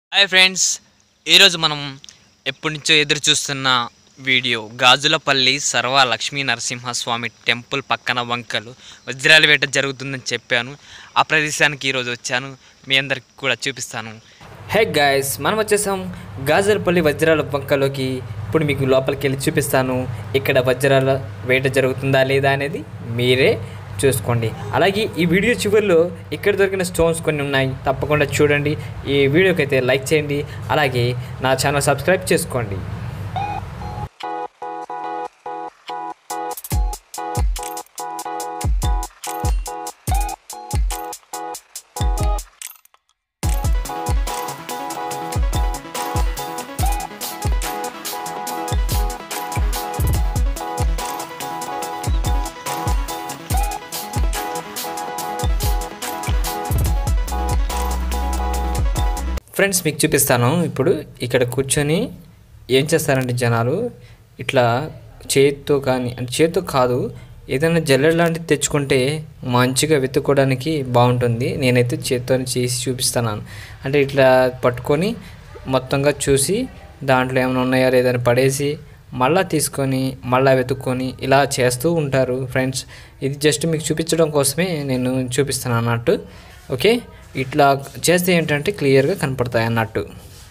Hi friends ఈరోజు మనం ఎప్పటి నుంచో ఎదురు చూస్తున్న వీడియో గాజులపల్లి సర్వ లక్ష్మీ నరసింహస్వామి టెంపుల్ పక్కన వంకలు వజ్రాల వేట జరుగుతుందని చెప్పాను ఆ ప్రదేశానికి ఈరోజు వచ్చాను మీ అందరికి కూడా చూపిస్తాను హే గాయస్ మనం వచ్చేసాం గాజులపల్లి వజ్రాల వంకలోకి ఇప్పుడు మీకు లోపలికి వెళ్ళి చూపిస్తాను ఇక్కడ వజ్రాల వేట జరుగుతుందా లేదా అనేది మీరే చూసుకోండి అలాగే ఈ వీడియో చివరిలో ఇక్కడ దొరికిన స్టోన్స్ కొన్ని ఉన్నాయి తప్పకుండా చూడండి ఈ వీడియోకి అయితే లైక్ చేయండి అలాగే నా ఛానల్ సబ్స్క్రైబ్ చేసుకోండి ఫ్రెండ్స్ మీకు చూపిస్తాను ఇప్పుడు ఇక్కడ కూర్చొని ఏం చేస్తారంటే జనాలు ఇట్లా చేతితో కానీ అంటే చేతితో కాదు ఏదైనా జల్లెడ లాంటిది తెచ్చుకుంటే మంచిగా వెతుక్కోవడానికి బాగుంటుంది నేనైతే చేతితో చేసి చూపిస్తాను అంటే ఇట్లా పట్టుకొని మొత్తంగా చూసి దాంట్లో ఏమైనా ఉన్నాయా లేదని పడేసి మళ్ళా తీసుకొని మళ్ళా వెతుక్కొని ఇలా చేస్తూ ఉంటారు ఫ్రెండ్స్ ఇది జస్ట్ మీకు చూపించడం కోసమే నేను చూపిస్తాను అన్నట్టు ఓకే ఇట్లా చేస్తే ఏంటంటే క్లియర్గా కనపడతాయి అన్నట్టు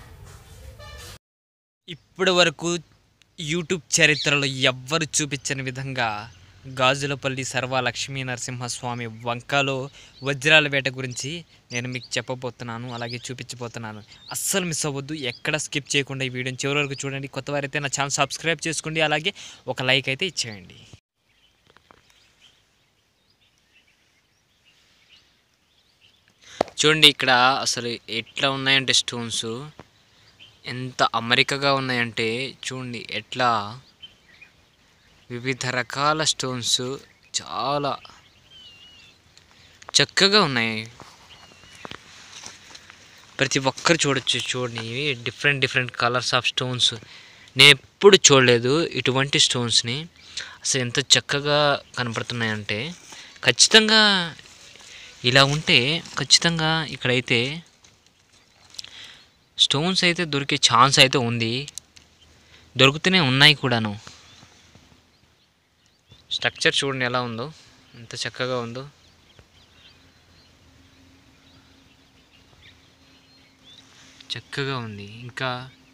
ఇప్పటి వరకు యూట్యూబ్ చరిత్రలో ఎవ్వరు చూపించని విధంగా గాజులపల్లి సర్వ లక్ష్మీ నరసింహస్వామి వంకలో వజ్రాల వేట గురించి నేను మీకు చెప్పబోతున్నాను అలాగే చూపించబోతున్నాను అస్సలు మిస్ అవ్వద్దు ఎక్కడ స్కిప్ చేయకుండా ఈ వీడియోని చివరి వరకు చూడండి కొత్త వారైతే నా ఛానల్ సబ్స్క్రైబ్ చేసుకోండి అలాగే ఒక లైక్ అయితే ఇచ్చేయండి చూడండి ఇక్కడ అసలు ఎట్లా ఉన్నాయంటే స్టోన్స్ ఎంత అమరికగా ఉన్నాయంటే చూడండి ఎట్లా వివిధ రకాల స్టోన్స్ చాలా చక్కగా ఉన్నాయి ప్రతి ఒక్కరు చూడొచ్చు చూడండి ఇవి different different colours of stones నేను ఎప్పుడు చూడలేదు ఇటువంటి స్టోన్స్ని అసలు ఎంత చక్కగా కనపడుతున్నాయంటే ఖచ్చితంగా ఇలా ఉంటే ఖచ్చితంగా ఇక్కడైతే స్టోన్స్ అయితే దొరికే ఛాన్స్ అయితే ఉంది దొరుకుతూనే ఉన్నాయి కూడాను స్ట్రక్చర్ చూడండి ఎలా ఉందో ఎంత చక్కగా ఉందో చక్కగా ఉంది ఇంకా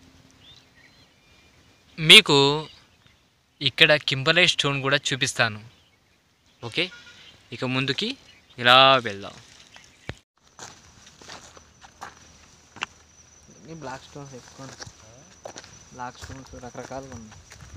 మీకు ఇక్కడ కింబలై స్టోన్ కూడా చూపిస్తాను ఓకే ఇక ముందుకి ఇలా వెళ్దాం బ్లాక్ స్టోన్స్ ఎక్కువ బ్లాక్ స్టోన్స్ రకరకాలుగా ఉన్నాయి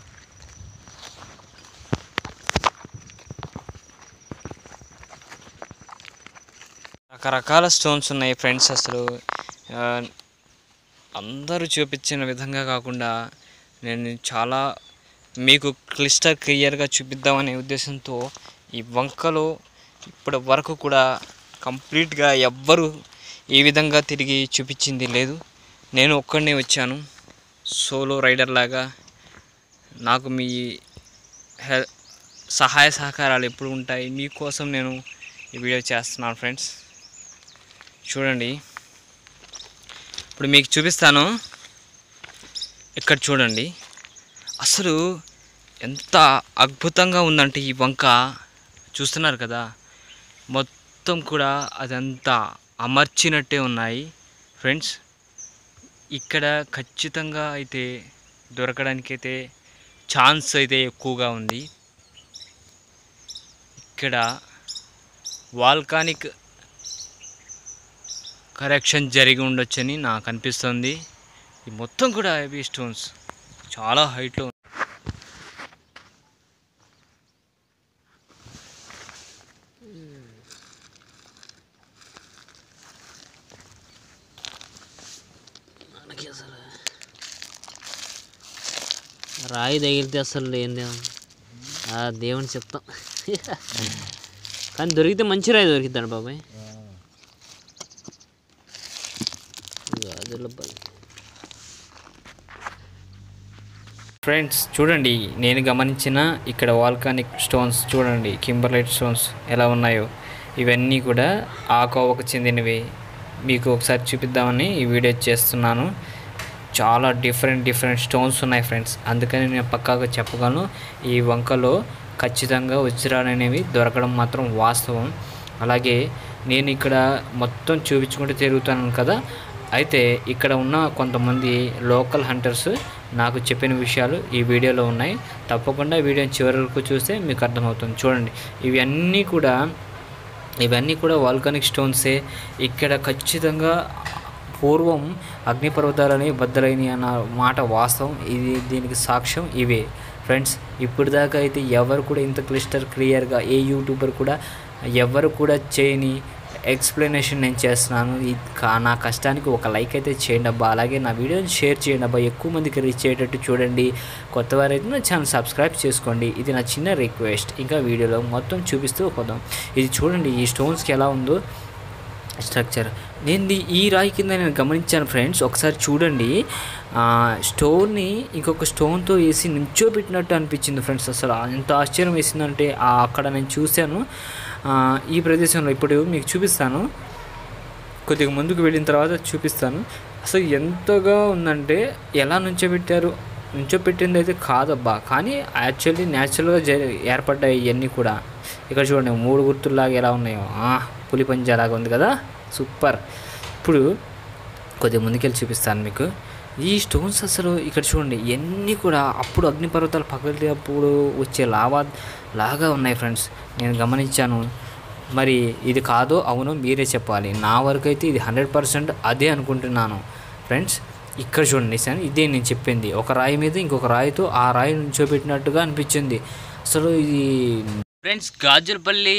రకరకాల స్టోన్స్ ఉన్నాయి ఫ్రెండ్స్ అసలు ఆ, అందరూ చూపించిన విధంగా కాకుండా నేను చాలా మీకు క్లిస్టర్ క్లియర్గా చూపిద్దామనే ఉద్దేశంతో ఈ వంకలో ఇప్పటి వరకు కూడా కంప్లీట్గా ఎవ్వరు ఈ విధంగా తిరిగి చూపించింది లేదు నేను ఒక్కడనే వచ్చాను సోలో రైడర్ లాగా నాకు మీ హె సహాయ సహకారాలు ఎప్పుడు ఉంటాయి మీకోసం నేను ఈ వీడియో చేస్తున్నాను ఫ్రెండ్స్ చూడండి ఇప్పుడు మీకు చూపిస్తాను ఇక్కడ చూడండి అసలు ఎంత అద్భుతంగా ఉందంటే ఈ వంక చూస్తున్నారు కదా మొత్తం కూడా అదంతా అమర్చినట్టే ఉన్నాయి ఫ్రెండ్స్ ఇక్కడ ఖచ్చితంగా అయితే దొరకడానికైతే ఛాన్స్ అయితే ఎక్కువగా ఉంది ఇక్కడ వాల్కానిక్ కరెక్షన్ జరిగి ఉండొచ్చని నాకు అనిపిస్తుంది ఈ మొత్తం కూడా హెవీ స్టోన్స్ చాలా హైట్లో మనకి అసలు రాయి తగిలితే అసలు ఏంది ఆ దేవుని చెప్తాం కానీ దొరికితే మంచి రాయి దొరికిద్దాడు బాబాయ్ గాజులపల్లి ఫ్రెండ్స్ చూడండి నేను గమనించిన ఇక్కడ వాల్కానిక్ స్టోన్స్ చూడండి కింబర్లైట్ స్టోన్స్ ఎలా ఉన్నాయో ఇవన్నీ కూడా ఆ కోవకు చెందినవి మీకు ఒకసారి చూపిద్దామని ఈ వీడియో చేస్తున్నాను చాలా డిఫరెంట్ డిఫరెంట్ స్టోన్స్ ఉన్నాయి ఫ్రెండ్స్ అందుకని నేను పక్కాగా చెప్పగలను ఈ వంకలో ఖచ్చితంగా వజ్రాలు అనేవి దొరకడం మాత్రం వాస్తవం అలాగే నేను ఇక్కడ మొత్తం చూపించుకుంటూ తిరుగుతాను కదా అయితే ఇక్కడ ఉన్న కొంతమంది లోకల్ హంటర్స్ నాకు చెప్పిన విషయాలు ఈ వీడియోలో ఉన్నాయి తప్పకుండా వీడియోని చివరి వరకు చూస్తే మీకు అర్థమవుతుంది చూడండి ఇవి అన్నీ కూడా ఇవన్నీ కూడా వాల్కానిక్ స్టోన్సే ఇక్కడ ఖచ్చితంగా పూర్వం అగ్నిపర్వతాలని బద్దలైనవి అన్న మాట వాస్తవం ఇది దీనికి సాక్ష్యం ఇవే ఫ్రెండ్స్ ఇప్పుడు దాకా అయితే ఎవరు కూడా ఇంత క్లిస్టర్ క్లియర్గా ఏ యూట్యూబర్ కూడా ఎవరు కూడా చేయని ఎక్స్ప్లెనేషన్ నేను చేస్తున్నాను ఇది కా- నా కష్టానికి ఒక లైక్ అయితే చేయండి అబ్బా అలాగే నా వీడియోని షేర్ చేయండి అబ్బా ఎక్కువ మందికి రీచ్ అయ్యేటట్టు చూడండి కొత్త వారైతే నా ఛానల్ సబ్స్క్రైబ్ చేసుకోండి ఇది నా చిన్న రిక్వెస్ట్ ఇంకా వీడియోలో మొత్తం చూపిస్తూ పోదాం ఇది చూడండి ఈ స్టోన్స్కి ఎలా ఉందో స్ట్రక్చర్ నేను ది- ఈ రాయి కింద నేను గమనించాను ఫ్రెండ్స్ ఒకసారి చూడండి ఆ, స్టోన్ని ఇంకొక స్టోన్తో వేసి నుంచోబెట్టినట్టు అనిపించింది ఫ్రెండ్స్ అసలు ఎంత ఆశ్చర్యం వేసిందంటే ఆ అక్కడ నేను చూశాను ఆ, ఈ ప్రదేశంలో ఇప్పుడు మీకు చూపిస్తాను కొద్దిగా ముందుకు వెళ్ళిన తర్వాత చూపిస్తాను అసలు ఎంతగా ఉందంటే ఎలా నుంచోబెట్టారు నుంచోబెట్టింది అయితే కాదబ్బా కానీ యాక్చువల్లీ న్యాచురల్గా జ ఏర్పడ్డాయి ఇవన్నీ కూడా ఇక్కడ చూడండి మూడు గుర్తుల్లాగా ఎలా ఉన్నాయో ఆ, పులి పంజాలాగా ఉంది కదా సూపర్ ఇప్పుడు కొద్దిగా ముందుకెళ్ళి చూపిస్తాను మీకు ఈ స్టోన్స్ అసలు ఇక్కడ చూడండి ఇవన్నీ కూడా అప్పుడు అగ్నిపర్వతాలు పగిలినప్పుడు వచ్చే లావా లాగా ఉన్నాయి ఫ్రెండ్స్ నేను గమనించాను మరి ఇది కాదో అవునో మీరే చెప్పాలి నా వరకు అయితే ఇది హండ్రెడ్ పర్సెంట్ అదే అనుకుంటున్నాను ఫ్రెండ్స్ ఇక్కడ చూడండి సార్ ఇదే నేను చెప్పింది ఒక రాయి మీద ఇంకొక రాయితో ఆ రాయి నుంచోబెట్టినట్టుగా అనిపించింది అసలు ఇది ఫ్రెండ్స్ గాజులపల్లి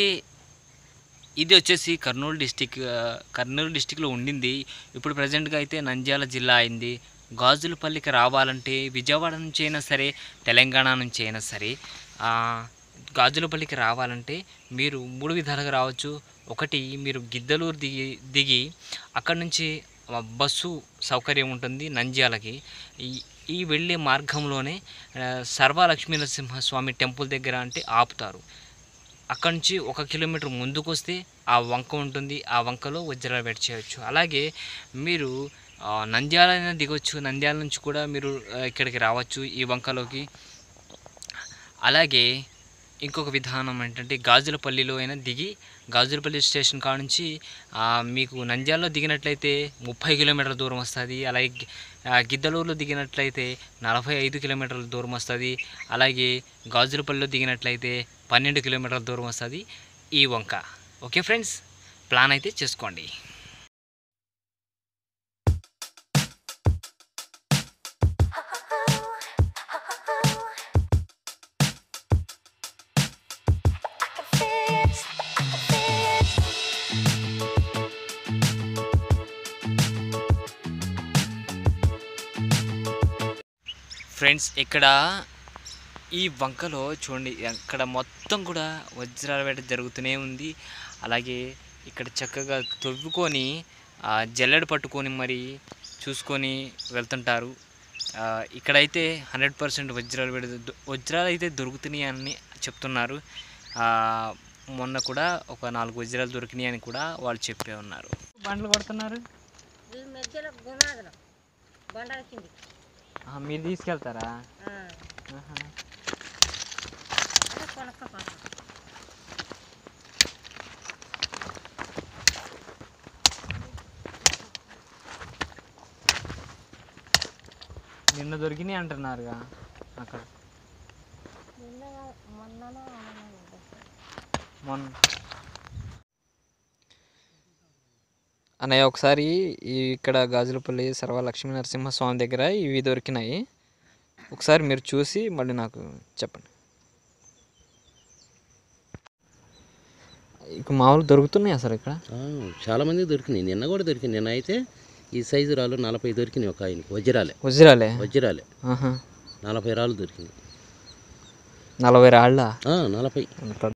ఇది వచ్చేసి కర్నూలు డిస్టిక్ ఆ, కర్నూలు డిస్టిక్లో ఉండింది ఇప్పుడు ప్రజెంట్గా అయితే నంద్యాల జిల్లా అయింది గాజులపల్లికి రావాలంటే విజయవాడ నుంచి అయినా సరే తెలంగాణ నుంచి అయినా సరే ఆ, గాజులపల్లికి రావాలంటే మీరు మూడు విధాలుగా రావచ్చు ఒకటి మీరు గిద్దలూరు దిగి దిగి అక్కడ నుంచి ఆ, బస్సు సౌకర్యం ఉంటుంది నంద్యాలకి ఈ ఈ వెళ్ళే మార్గంలోనే ఆ, సర్వలక్ష్మీ నరసింహస్వామి టెంపుల్ దగ్గర అంటే ఆపుతారు అక్కడి నుంచి ఒక కిలోమీటర్ ముందుకు వస్తే ఆ వంక ఉంటుంది ఆ వంకలో వజ్రాలు పెట్టి చేయవచ్చు అలాగే మీరు ఆ, నంద్యాల అయినా దిగొచ్చు నంద్యాల నుంచి కూడా మీరు ఆ, ఇక్కడికి రావచ్చు ఈ వంకలోకి అలాగే ఇంకొక విధానం ఏంటంటే గాజులపల్లిలో అయినా దిగి గాజులపల్లి స్టేషన్ కాడ నుంచి ఆ, మీకు నంద్యాలలో దిగినట్లయితే ముప్పై కిలోమీటర్ల దూరం వస్తుంది అలాగే గి- ఆ, గిద్దలూరులో దిగినట్లయితే నలభై ఐదు కిలోమీటర్ల దూరం వస్తుంది అలాగే గాజులపల్లిలో దిగినట్లయితే పన్నెండు కిలోమీటర్ల దూరం వస్తుంది ఈ వంక ఓకే ఫ్రెండ్స్ ప్లాన్ అయితే చేసుకోండి ఫ్రెండ్స్ ఇక్కడ ఈ వంకలో చూడండి అక్కడ మొత్తం కూడా వజ్రాల వేట జరుగుతూనే ఉంది అలాగే ఇక్కడ చక్కగా తవ్వుకొని ఆ, జల్లెడ పట్టుకొని మరి చూసుకొని వెళ్తుంటారు ఆ, ఇక్కడైతే హండ్రెడ్ పర్సెంట్ వజ్రాలు వేట దొ- వజ్రాలు అయితే దొరుకుతున్నాయి అని చెప్తున్నారు ఆ, మొన్న కూడా ఒక నాలుగు వజ్రాలు దొరికినాయి అని కూడా వాళ్ళు చెప్పే ఉన్నారు బండ్లు కొడుతున్నారు ఈ మధ్యలో గుణాదులు బండల కింది మీరు తీసుకెళ్తారా అదే కొనక్కపోతాం నిన్న దొరికినాయి అంటున్నారుగా అక్కడ నిన్న మొన్ననో మొన్ననో ఉంటుంది. మొన్న అన్నయ్య ఒకసారి ఈ ఇక్కడ గాజులపల్లి సర్వ లక్ష్మీ నరసింహస్వామి దగ్గర ఇవి దొరికినాయి ఒకసారి మీరు చూసి మళ్ళీ నాకు చెప్పండి ఇక మామూలు దొరుకుతున్నాయి అసలు ఇక్కడ ఆ, చాలా మంది దొరికినాయి నిన్న కూడా దొరికింది నిన్న అయితే ఈ సైజు రాళ్ళు నలభై దొరికినాయి ఒక ఆయనకి వజ్రాలే వజ్రాలే వజ్రాలే ఆహా. నలభై రాళ్ళు దొరికినాయి నలభై రాళ్ళ ఆ, నలభై అంత